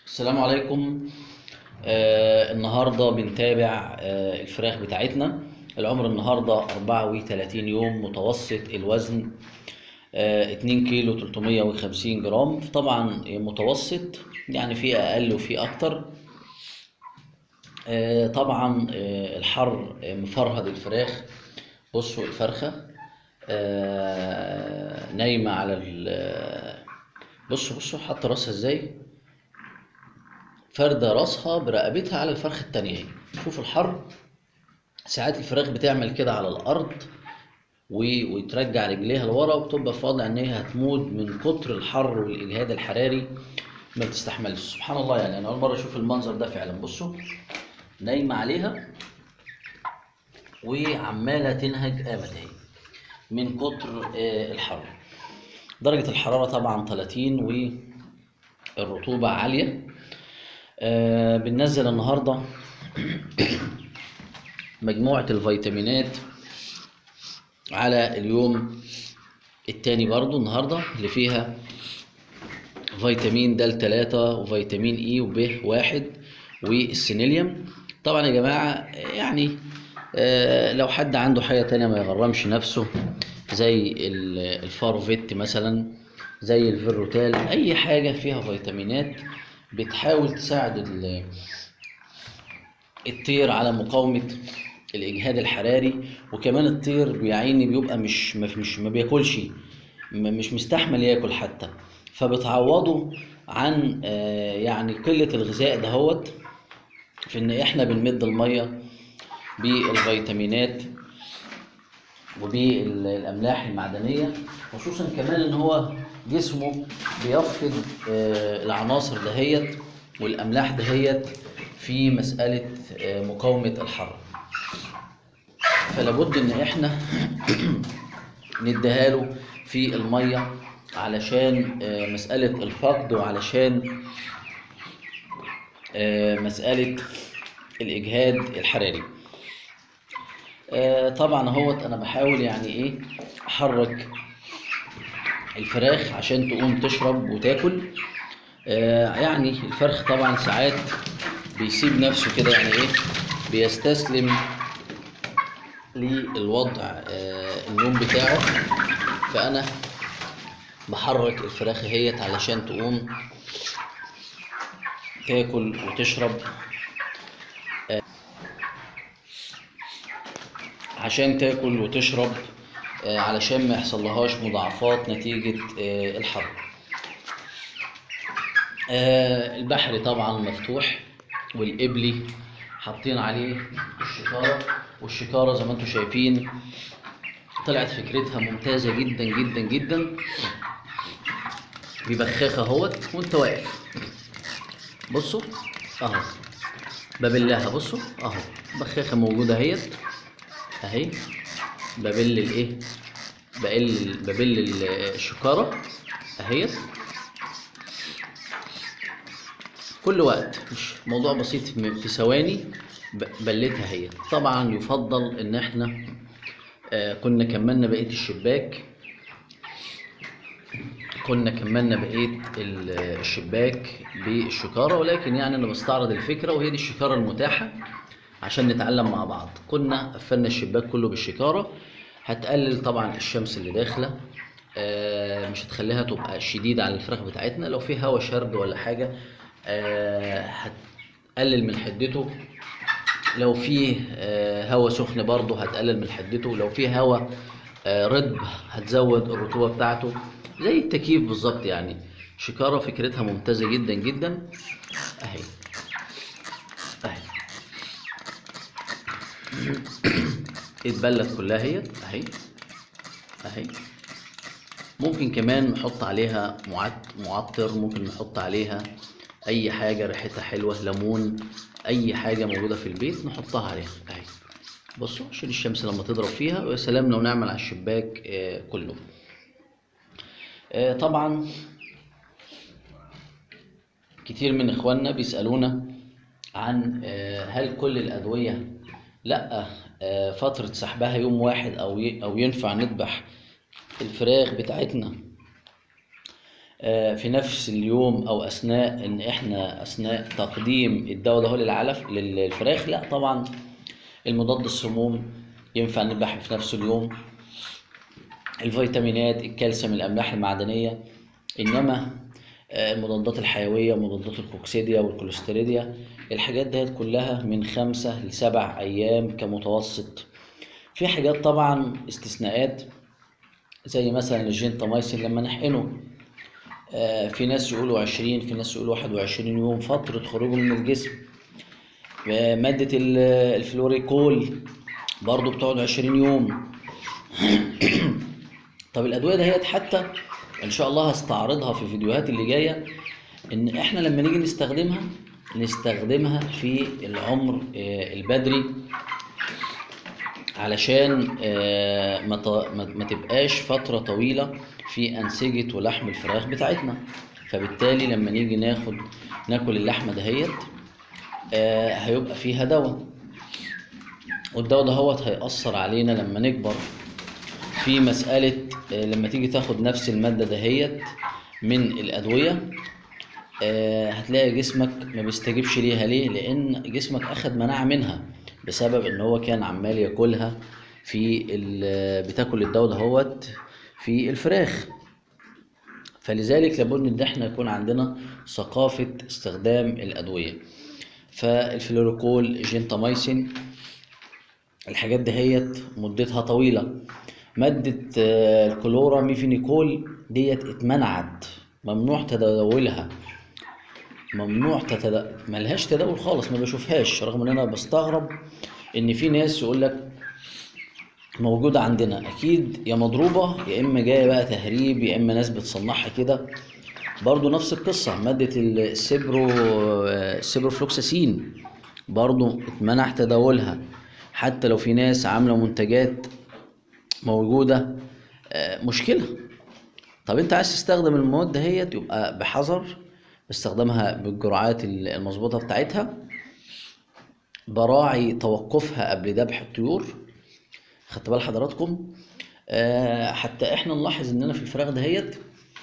السلام عليكم آه النهارده بنتابع آه الفراخ بتاعتنا العمر النهارده 34 يوم متوسط الوزن آه 2 كيلو 350 جرام طبعا متوسط يعني في اقل وفي اكتر آه طبعا آه الحر آه، مفرهد الفراخ بصوا الفرخه آه نايمه على ال بصوا بصوا حاطه راسها ازاي فردة راسها برقبتها على الفرخة التانية اهي شوف الحر ساعات الفراخ بتعمل كده على الأرض و- وترجع رجليها لورا وبتبقى في وضع إن هي هتموت من كتر الحر والإجهاد الحراري ما بتستحملش سبحان الله يعني أنا أول مرة أشوف المنظر ده فعلا بصوا نايمة عليها وعمالة تنهج آمد اهي من كتر آه، الحر درجة الحرارة طبعا 30 والرطوبة عالية آه بننزل النهارده مجموعة الفيتامينات على اليوم التاني برضو النهارده اللي فيها فيتامين د 3 وفيتامين اي وب واحد والسينيليوم طبعا يا جماعة يعني آه لو حد عنده حاجة تانية ما يغرمش نفسه زي ال- الفاروفيت مثلا زي الفيروتال اي حاجة فيها فيتامينات بتحاول تساعد ال- الطير على مقاومة الإجهاد الحراري وكمان الطير بيعيني بيبقى مش ما- مش ما بياكلش م- مش مستحمل ياكل حتى فبتعوضه عن آه، يعني قلة الغذاء دهوت في إن إحنا بنمد المية بالفيتامينات وبالاملاح المعدنيه خصوصا كمان ان هو جسمه بيفقد آه، العناصر دهيت والاملاح دهيت في مساله آه، مقاومه الحر فلابد ان احنا نديها له في الميه علشان آه، مساله الفقد وعلشان آه، مساله الاجهاد الحراري آه، طبعا اهوت انا بحاول يعني ايه احرك الفراخ عشان تقوم تشرب وتاكل آه، يعني الفرخ طبعا ساعات بيسيب نفسه كده يعني ايه بيستسلم للوضع آه، النوم بتاعه فانا بحرك الفراخ اهيت علشان تقوم تاكل وتشرب عشان تاكل وتشرب آه، علشان ما يحصلهاش مضاعفات نتيجة آه، الحر آه، البحر طبعا مفتوح والقبلي حاطين عليه الشكارة والشكارة زي ما انتم شايفين طلعت فكرتها ممتازة جدا جدا جدا ببخاخة اهوت وانت واقف بصوا اهو ببلها بصوا اهو بخاخة موجودة اهيت اهي ببل الايه بقل ببل ال- الشكارة اهيت كل وقت مش موضوع بسيط م- في ثواني ب- بلتها هي طبعا يفضل ان احنا آه، كنا كملنا بقية الشباك كنا كملنا بقية ال- الشباك بالشكارة ولكن يعني انا بستعرض الفكرة وهي دي الشكارة المتاحة عشان نتعلم مع بعض كنا قفلنا الشباك كله بالشكارة هتقلل طبعا الشمس اللي داخلة آه، مش هتخليها تبقى شديدة على الفراخ بتاعتنا لو في هوا شرد ولا حاجة آه، هتقلل من حدته لو في آه، هوا سخن برضه هتقلل من حدته لو في هوا آه، رطب هتزود الرطوبة بتاعته زي التكييف بالظبط يعني شكارة فكرتها ممتازة جدا جدا اهي اهي اتبلت كلها هي اهي اهي ممكن كمان نحط عليها معت- معطر ممكن نحط عليها اي حاجه ريحتها حلوه ليمون اي حاجه موجوده في البيت نحطها عليها اهي بصوا عشان الشمس لما تضرب فيها ويا سلام لو نعمل على الشباك آه، كله آه، طبعا كتير من اخواننا بيسالونا عن آه، هل كل الادويه لا آه، فتره سحبها يوم واحد او ي- او ينفع نذبح الفراخ بتاعتنا آه، في نفس اليوم او اثناء ان احنا اثناء تقديم الدواء ده للعلف للفراخ لا طبعا المضاد السموم ينفع نذبح في نفس اليوم الفيتامينات الكالسيوم الاملاح المعدنيه انما آه، المضادات الحيويه مضادات الكوكسيديا والكوليستيريديا الحاجات ديت كلها من خمسة لسبع ايام كمتوسط في حاجات طبعا استثناءات زي مثلا الجنتاميسين لما نحقنه آه، في ناس يقولوا 20 في ناس يقولوا 21 يوم فترة خروجه من الجسم آه، مادة ال- الفلوريكول برضو بتقعد 20 يوم طب الأدوية دهيت حتى إن شاء الله هستعرضها في الفيديوهات اللي جاية إن إحنا لما نيجي نستخدمها نستخدمها في العمر آه، البدري علشان آه، ما ط- ما ما تبقاش فترة طويلة في أنسجة ولحم الفراخ بتاعتنا فبالتالي لما نيجي ناخد ناكل اللحمة دهيت آه، هيبقى فيها دواء والدواء دهوت هيأثر علينا لما نكبر في مسألة آه، لما تيجي تاخد نفس المادة دهيت من الأدوية آه، هتلاقي جسمك ما بيستجيبش ليها ليه لان جسمك اخد مناعه منها بسبب ان هو كان عمال ياكلها في ال- بتاكل الدواء دهوت في الفراخ فلذلك لابد ان احنا يكون عندنا ثقافه استخدام الادويه فالفلوروكول جنتاميسين الحاجات دهيت مدتها طويله ماده آه، الكلورا ميفينيكول ديت اتمنعت ممنوع تداولها ممنوع تتد... ملهاش تداول خالص ما بشوفهاش رغم ان انا بستغرب ان في ناس يقول لك موجودة عندنا اكيد يا مضروبة يا اما جاية بقى تهريب يا اما ناس بتصنعها كده برضو نفس القصة مادة السيبرو السيبروفلوكساسين برضو اتمنع تداولها حتى لو في ناس عاملة منتجات موجودة آه، مشكلة طب انت عايز تستخدم المواد دهيت يبقى بحذر استخدامها بالجرعات المظبوطة بتاعتها براعي توقفها قبل ذبح الطيور خدت بال حضراتكم آه حتى احنا نلاحظ اننا في الفراخ دهيت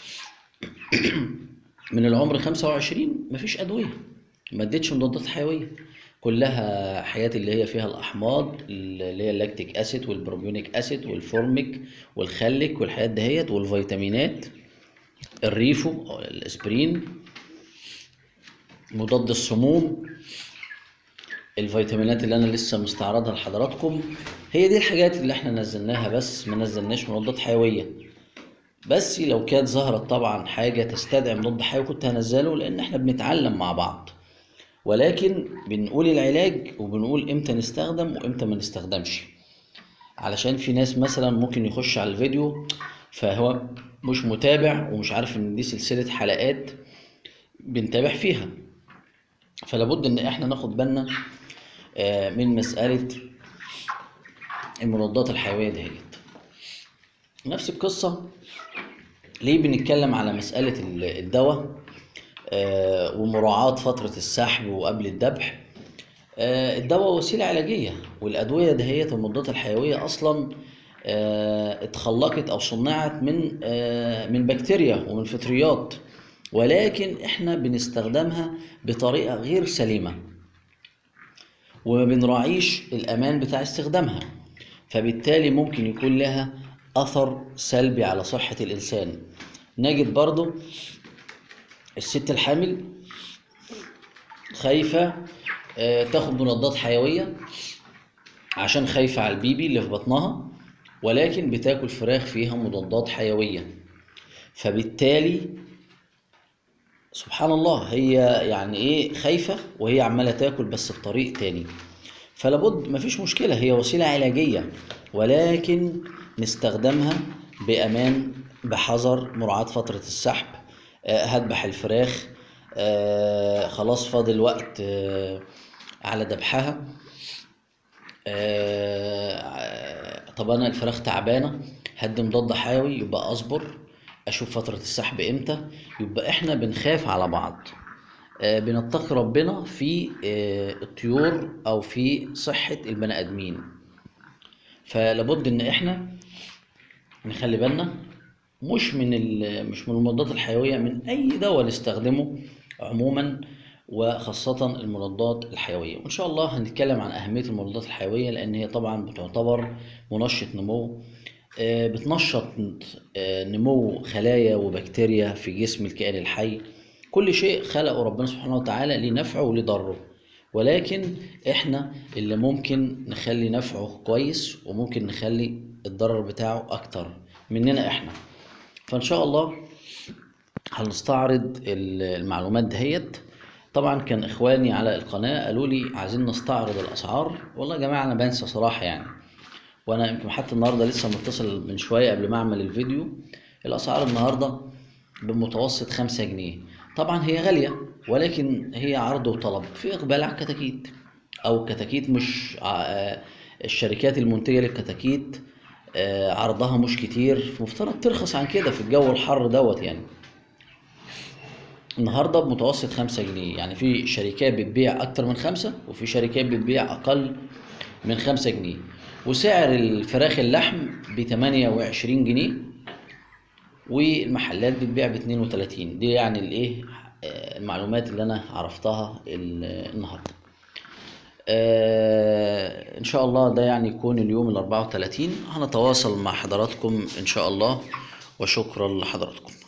من العمر 25 مفيش ادويه ما اديتش مضادات حيويه كلها حاجات اللي هي فيها الاحماض اللي هي اللاكتيك اسيد والبروبيونيك اسيد والفورميك والخليك والحاجات دهيت والفيتامينات الريفو او الاسبرين مضاد السموم الفيتامينات اللي انا لسه مستعرضها لحضراتكم هي دي الحاجات اللي احنا نزلناها بس ما نزلناش مضادات حيويه بس لو كانت ظهرت طبعا حاجه تستدعي مضاد حيوي كنت هنزله لان احنا بنتعلم مع بعض ولكن بنقول العلاج وبنقول امتى نستخدم وامتى ما نستخدمش علشان في ناس مثلا ممكن يخش على الفيديو فهو مش متابع ومش عارف ان دي سلسله حلقات بنتابع فيها فلابد ان احنا ناخد بالنا آه، من مسألة المضادات الحيوية دهيت نفس القصة ليه بنتكلم على مسألة ال- الدواء آه، ومراعاة فترة السحب وقبل الذبح آه، الدواء وسيلة علاجية والأدوية دهيت المضادات الحيوية أصلا آه، اتخلقت أو صنعت من آه، من بكتيريا ومن فطريات ولكن احنا بنستخدمها بطريقة غير سليمة وما بنراعيش الأمان بتاع استخدامها فبالتالي ممكن يكون لها أثر سلبي على صحة الإنسان نجد برضو الست الحامل خايفة آه، تاخد مضادات حيوية عشان خايفة على البيبي اللي في بطنها ولكن بتاكل فراخ فيها مضادات حيوية فبالتالي سبحان الله هي يعني ايه خايفة وهي عمالة تاكل بس بطريق تاني فلابد مفيش مشكلة هي وسيلة علاجية ولكن نستخدمها بأمان بحذر مراعاة فترة السحب آه، هذبح الفراخ آه، خلاص فاضل وقت آه، على ذبحها آه، طب انا الفراخ تعبانه هدي مضاد حيوي يبقى اصبر اشوف فتره السحب امتى يبقى احنا بنخاف على بعض آه، بنتقي ربنا في آه، الطيور او في صحه البني ادمين فلابد ان احنا نخلي بالنا مش من ال- مش من المضادات الحيويه من اي دواء نستخدمه عموما وخاصة المضادات الحيوية وإن شاء الله هنتكلم عن أهمية المضادات الحيوية لأن هي طبعا بتعتبر منشط نمو آه، بتنشط آه، نمو خلايا وبكتيريا في جسم الكائن الحي كل شيء خلقه ربنا سبحانه وتعالى ليه نفعه وليه ضره ولكن احنا اللي ممكن نخلي نفعه كويس وممكن نخلي الضرر بتاعه اكتر مننا احنا فان شاء الله هنستعرض ال- المعلومات دهيت طبعا كان اخواني على القناه قالوا لي عايزين نستعرض الاسعار والله يا جماعه انا بنسى صراحه يعني وانا يمكن حتى النهارده لسه متصل من شويه قبل ما اعمل الفيديو الاسعار النهارده بمتوسط خمسة جنيه طبعا هي غاليه ولكن هي عرض وطلب في اقبال على الكتاكيت او كتاكيت مش ع- آه، الشركات المنتجه للكتاكيت آه، عرضها مش كتير مفترض ترخص عن كده في الجو الحر دوت يعني النهارده بمتوسط خمسة جنيه يعني في شركات بتبيع أكتر من خمسة وفي شركات بتبيع أقل من خمسة جنيه وسعر الفراخ اللحم بتمانية وعشرين جنيه والمحلات بتبيع باتنين وتلاتين دي يعني الإيه آه، المعلومات اللي أنا عرفتها ال- النهارده آه، إن شاء الله ده يعني يكون اليوم الأربعة وتلاتين هنتواصل مع حضراتكم إن شاء الله وشكرا لحضراتكم